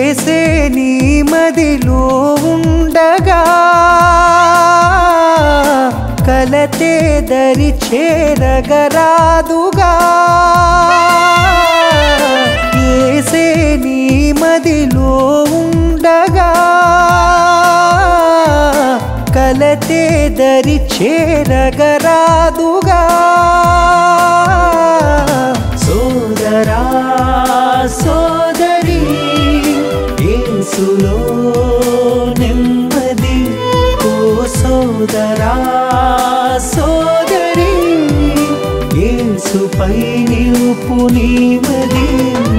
ఏసే నీ మదిలో ఉండగా కలతే దరి చేరగరాదుగా ఏసే నీ మదిలో ఉండగా కలతే దరి చేరగరాదుగా సోదరా సోదరి యేసులో నెమ్మది ఓ సోదరా సోదరి యేసుపై నిలుపు నీమది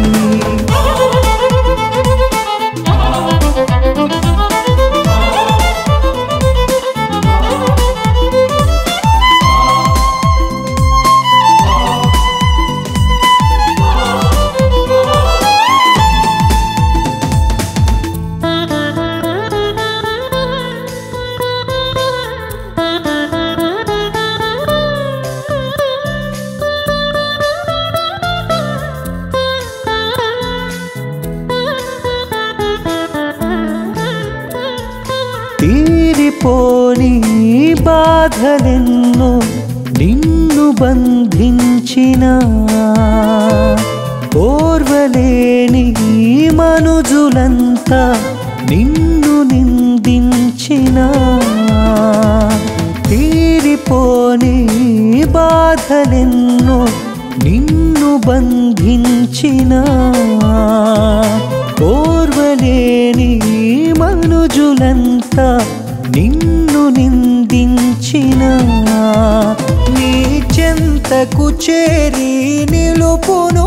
తీరిపోని బాధలెన్నో నిన్ను బంధించిన ఓర్వలేని మనుజులంతా నిన్ను నిందించిన తీరిపోని బాధలెన్నో నిన్ను బంధించిన ఓర్వలేని మనుజులంతా నిన్ను నిందించిన నీ చెంతకు చేరి నిలుపును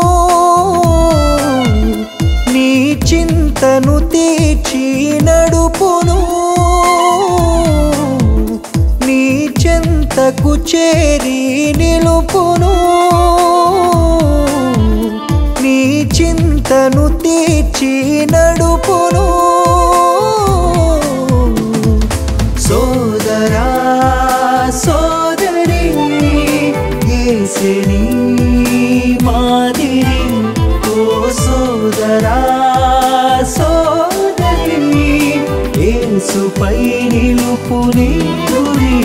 నీ చింతను తీర్చి నడుపును నీ చెంతకు చేరి నిలుపును నీ చింతను తీర్చి నడుపును సోదరా సోదరి ఏసిని మాదిరి ఓ సోదరా సోదరి ఏసుపై నిలుపు నీరురి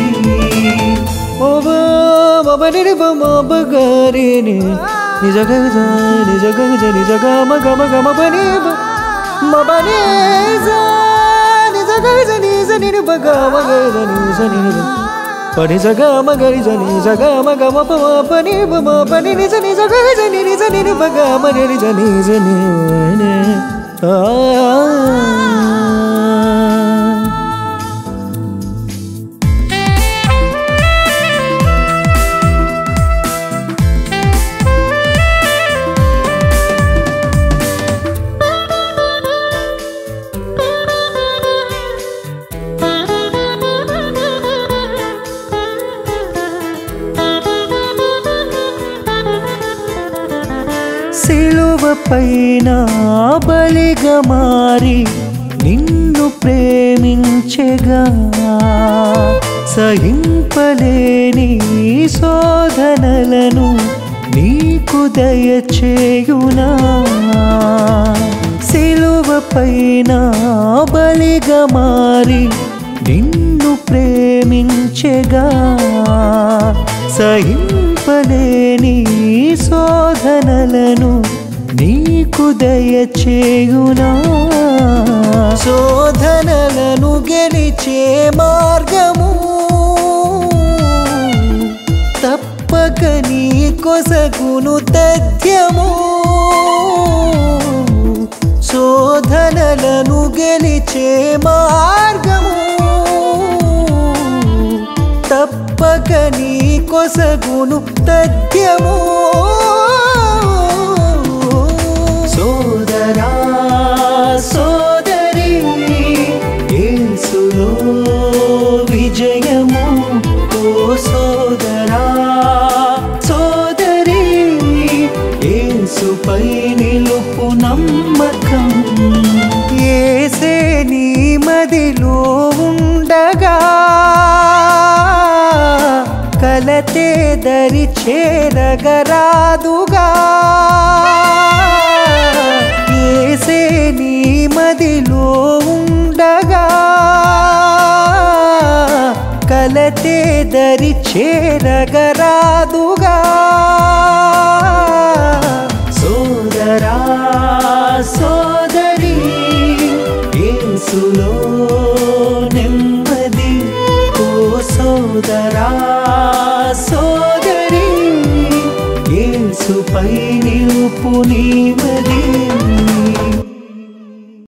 బగరిని నిజ గజ నిజ గజ నిజ గమ గమ గమ పని మబనే నిజ గజ నిజ నిరు బగ మగ నిజ నిరు పని సగ మగరి జని సగ మగ మప పని బమ పని నిజ నిజ గజ ని నిజ నిరు బగ మగరి జని జని ఆ సిలువ పైన బలిగా మారి నిన్ను ప్రేమించెగా సహింపలేని శోధనలను నీకు దయచేయునా సిలువ పైన బలిగా మారి నిన్ను ప్రేమించెగా సహింపలేని శోధనలను నీకు దయచేయునా శోధనలను గెలిచే మార్గము తప్పక నీ కొసగును తథ్యము శోధనలను గెలిచే మార్గము తప్పక నీ కొసగును తథ్యము సోదరా సోదరి యేసులో విజయము ఓ సోదరా సోదరి యేసుపై నిలుపు నమ్మకం ఏసే నీ మదిలో ఉండగా కలతే దరి చేరగరాదుగా ఏసే నీ కలతే దరి చేరగరాదుగా సోదరా సోదరి ఏసులో నెమ్మది ఓ సోదరా సోదరి ఏసుపై నిలుపు నీమది